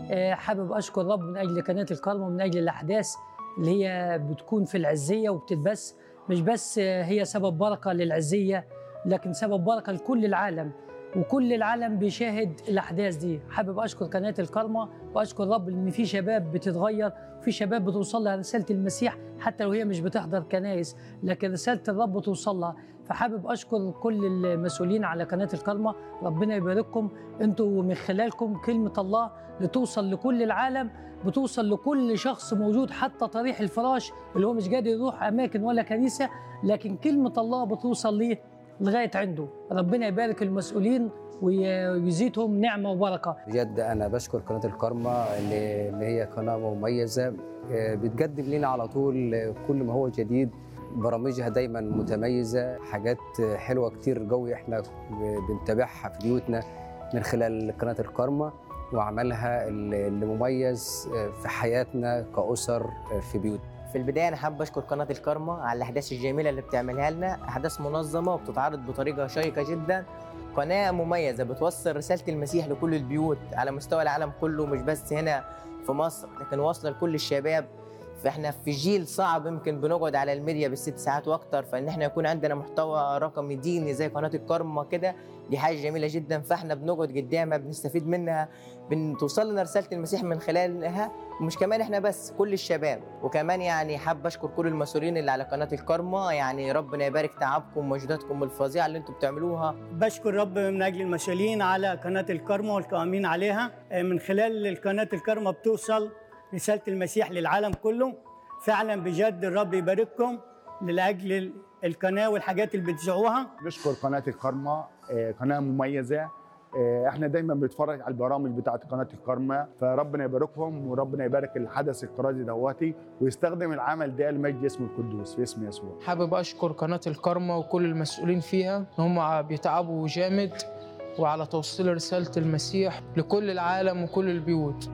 آه، حابب اشكر رب من اجل قناه الكرمه ومن اجل الاحداث اللي هي بتكون في العزيه وبتتبث مش بس آه، هي سبب بركه للعزيه لكن سبب بركه لكل العالم وكل العالم بيشاهد الاحداث دي حابب اشكر قناه الكرمه واشكر رب ان في شباب بتتغير وفي شباب بتوصل لها رساله المسيح حتى لو هي مش بتحضر كنايس لكن رساله الرب توصل لها فحابب اشكر كل المسؤولين على قناه الكرمه ربنا يبارككم انتوا من خلالكم كلمه الله لتوصل لكل العالم بتوصل لكل شخص موجود حتى طريح الفراش اللي هو مش قادر يروح اماكن ولا كنيسه لكن كلمه الله بتوصل ليه لغايه عنده ربنا يبارك المسؤولين وي- ويزيدهم نعمه وبركه بجد انا بشكر قناه الكرمه اللي اللي هي قناه مميزه آه، بتقدم لنا على طول آه، كل ما هو جديد برامجها دايما متميزه حاجات آه، حلوه كتير قوي احنا بنتابعها في بيوتنا من خلال قناه الكرمه وعملها اللي اللي مميز آه، في حياتنا كاسر آه، في بيوتنا في البدايه انا حابب اشكر قناه الكرمه على الاحداث الجميله اللي بتعملها لنا احداث منظمه وبتتعرض بطريقه شيقه جدا قناه مميزه بتوصل رساله المسيح لكل البيوت على مستوى العالم كله مش بس هنا في مصر لكن واصله لكل الشباب فاحنا في جيل صعب يمكن بنقعد على الميديا بالست ساعات واكتر فان احنا يكون عندنا محتوى رقمي ديني زي قناه الكرمه كده دي حاجه جميله جدا فاحنا بنقعد قدامها بنستفيد منها بتوصل لنا رساله المسيح من خلالها ومش كمان احنا بس كل الشباب وكمان يعني حابب اشكر كل المسؤولين اللي على قناه الكرمه يعني ربنا يبارك تعبكم ومجهوداتكم الفظيعه اللي انتم بتعملوها بشكر رب من اجل المسؤولين على قناه الكرمه والقائمين عليها آه، من خلال قناه الكرمه بتوصل رساله المسيح للعالم كله فعلا بجد الرب يبارككم لاجل القناه والحاجات اللي بتذيعوها نشكر قناة الكرمة آه، قناة مميزة آه، احنا دايما بنتفرج على البرامج بتاعت قناة الكرمة فربنا يباركهم وربنا يبارك الحدث الكرازي دواتي ويستخدم العمل ده لمجد اسمه القدوس في اسم يسوع حابب أشكر قناة الكرمة وكل المسؤولين فيها إن هم بيتعبوا جامد وعلى توصيل رسالة المسيح لكل العالم وكل البيوت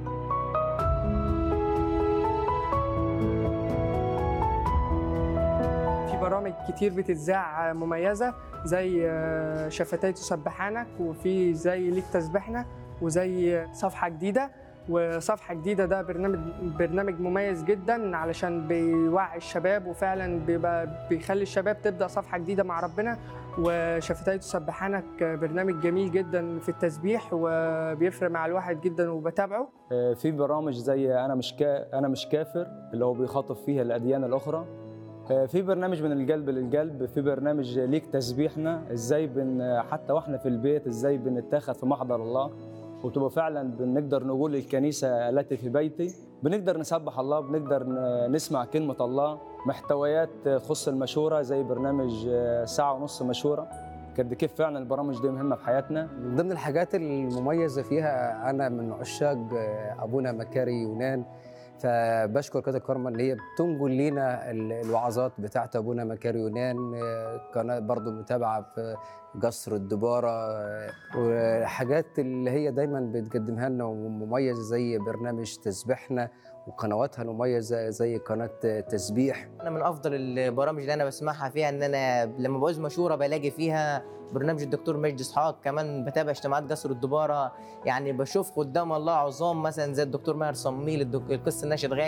في برامج كتير بتتذاع مميزة زي آه، شفتي تسبحانك وفي زي ليك تسبحنا وزي صفحة جديدة وصفحة جديدة ده برنامج برنامج مميز جدا علشان بيوعي الشباب وفعلا بيبقى بيخلي الشباب تبدأ صفحة جديدة مع ربنا وشفتي تسبحانك برنامج جميل جدا في التسبيح وبيفرق مع الواحد جدا وبتابعه آه، في برامج زي انا مش كا... انا مش كافر اللي هو بيخاطب فيها الاديان الاخرى آه، في برنامج من القلب للقلب في برنامج ليك تسبيحنا ازاي بن حتى واحنا في البيت ازاي بنتاخد في محضر الله وتبقى فعلا بنقدر نقول للكنيسه التي في بيتي بنقدر نسبح الله بنقدر ن- نسمع كلمه الله محتويات تخص المشوره زي برنامج آه، ساعه ونص مشوره قد كيف فعلا البرامج دي مهمه في حياتنا من ضمن الحاجات المميزة فيها أنا من عشاق أبونا مكاري يونان فبشكر قناة الكرمة اللي هي بتنقل لنا ال- الوعظات بتاعت أبونا مكاري يونان قناة برضو متابعة في قصر الدبارة وحاجات اللي هي دايما بتقدمها لنا ومميزة زي برنامج تسبيحنا وقنواتها المميزة زي قناة تسبيح انا من افضل البرامج اللي انا بسمعها فيها ان انا لما بعوز مشوره بلاقي فيها برنامج الدكتور مجدي اسحاق كمان بتابع اجتماعات قصر الدباره يعني بشوف قدام الله عظام مثلا زي الدكتور ماهر صميل الدك- القس الناشد غالي